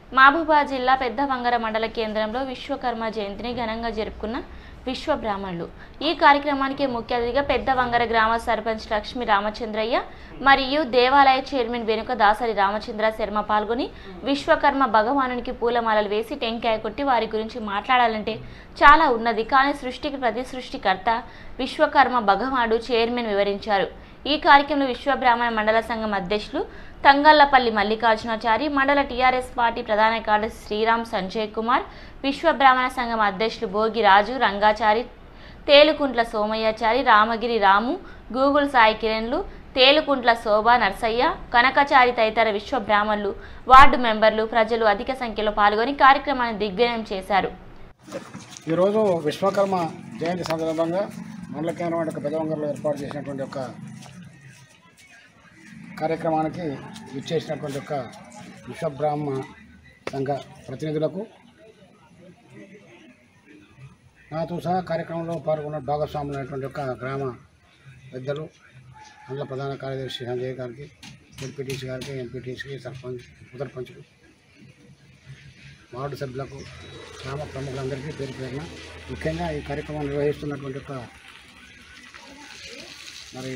మహబూబాద్ జిల్లా పెద్దవంగర మండల కేంద్రంలో విశ్వకర్మ జయంతిని ఘనంగా జరుపుకున్న విశ్వ బ్రాహ్మణులు ఈ కార్యక్రమానికి ముఖ్య అతిథిగా పెద్దవంగర గ్రామ సర్పంచ్ లక్ష్మీ రామచంద్రయ్య మరియు దేవాలయ చైర్మన్ వెనుక దాసరి రామచంద్ర శర్మ పాల్గొని విశ్వకర్మ భగవానునికి పూలమాలలు వేసి టెంకాయ కొట్టి వారి గురించి మాట్లాడాలంటే చాలా ఉన్నది కానీ సృష్టికి ప్రతి సృష్టికర్త విశ్వకర్మ భగవానుడు చైర్మన్ వివరించారు ఈ కార్యక్రమంలో విశ్వ బ్రాహ్మణ మండల సంఘం అధ్యక్షులు తంగళ్లపల్లి మల్లికార్జునాచారి మండల టీఆర్ఎస్ పార్టీ ప్రధాన కార్యదర్శి శ్రీరామ్ సంజయ్ కుమార్ విశ్వ బ్రాహ్మణ సంఘం అధ్యక్షులు భోగి రాజు రంగాచారి తేలుకుంట్ల సోమయ్యాచారి రామగిరి రాము గూగుల్ సాయి కిరణ్లు తేలుకుంట్ల శోభ నర్సయ్య కనకచారి తదితర విశ్వ బ్రాహ్మణులు వార్డు మెంబర్లు ప్రజలు అధిక సంఖ్యలో పాల్గొని కార్యక్రమాన్ని దిగ్విజయం చేశారు ఈరోజు విశ్వకర్మ జయంతి సందర్భంగా మండల కేంద్రం యొక్క పెద్దవంగంలో ఏర్పాటు చేసినటువంటి ఒక కార్యక్రమానికి ఇచ్చేసినటువంటి ఒక విశ్వబ్రాహ్మ సంఘ ప్రతినిధులకు నాతో సహా కార్యక్రమంలో పాల్గొన్న భాగస్వాములు అయినటువంటి ఒక గ్రామ పెద్దలు మండల ప్రధాన కార్యదర్శి సంజయ్ గారికి ఎంపీటీసీ గారికి ఎంపీటీసీకి సర్పంచ్ ఉపసర్పంచ్కు వార్డు సభ్యులకు గ్రామ ప్రముఖులందరికీ పేరు పేరున ముఖ్యంగా ఈ కార్యక్రమం నిర్వహిస్తున్నటువంటి ఒక మరి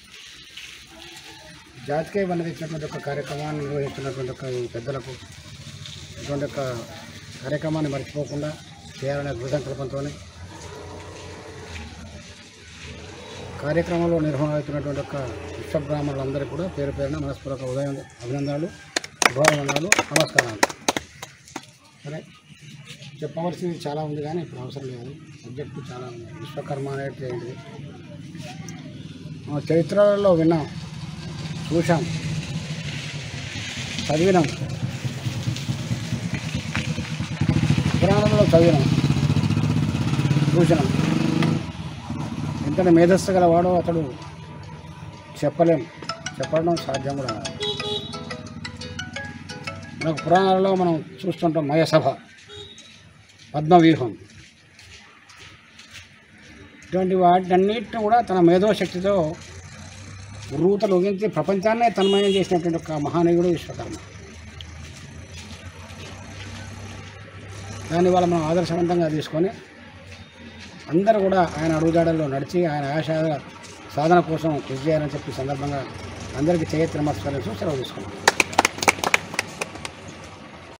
జాతికే వన్నదించినటువంటి ఒక కార్యక్రమాన్ని నిర్వహిస్తున్నటువంటి ఒక ఈ పెద్దలకు ఇటువంటి ఒక కార్యక్రమాన్ని మర్చిపోకుండా చేయాలనే దృఢ సంకల్పంతో కార్యక్రమంలో నిర్వహణ అవుతున్నటువంటి ఒక విశ్వబ్రాహ్మణులందరికీ కూడా పేరు పేరున మనస్పూర్వక ఉదయం అభినందనలు శుభాభినందనలు నమస్కారాలు సరే చెప్పవలసింది చాలా ఉంది కానీ ఇప్పుడు అవసరం లేదు సబ్జెక్టు చాలా ఉంది విశ్వకర్మ అనేది ఏంటిది మన చరిత్రలలో విన్నాం చూసాం చదివినాం పురాణంలో చదివినాం చూసినాం ఎంతటి మేధస్సు గలవాడో అతడు చెప్పలేం చెప్పడం సాధ్యం కూడా కాదు. మనకు పురాణాలలో మనం చూస్తుంటాం మయసభ పద్మవ్యూహం ఇటువంటి వాటన్నిటిని కూడా తన మేధోశక్తితో రూతలు ఊగించి ప్రపంచాన్నే తన్మయం చేసినటువంటి ఒక మహానీయుడు విశ్వకర్మ దాన్ని వాళ్ళ మనం ఆదర్శవంతంగా తీసుకొని అందరూ కూడా ఆయన అడుగుజాడల్లో నడిచి ఆయన ఆశయాల సాధన కోసం కృషి చేయాలని చెప్పి సందర్భంగా అందరికీ చేయత్రి నమస్కారం సెలవు తీసుకున్నాం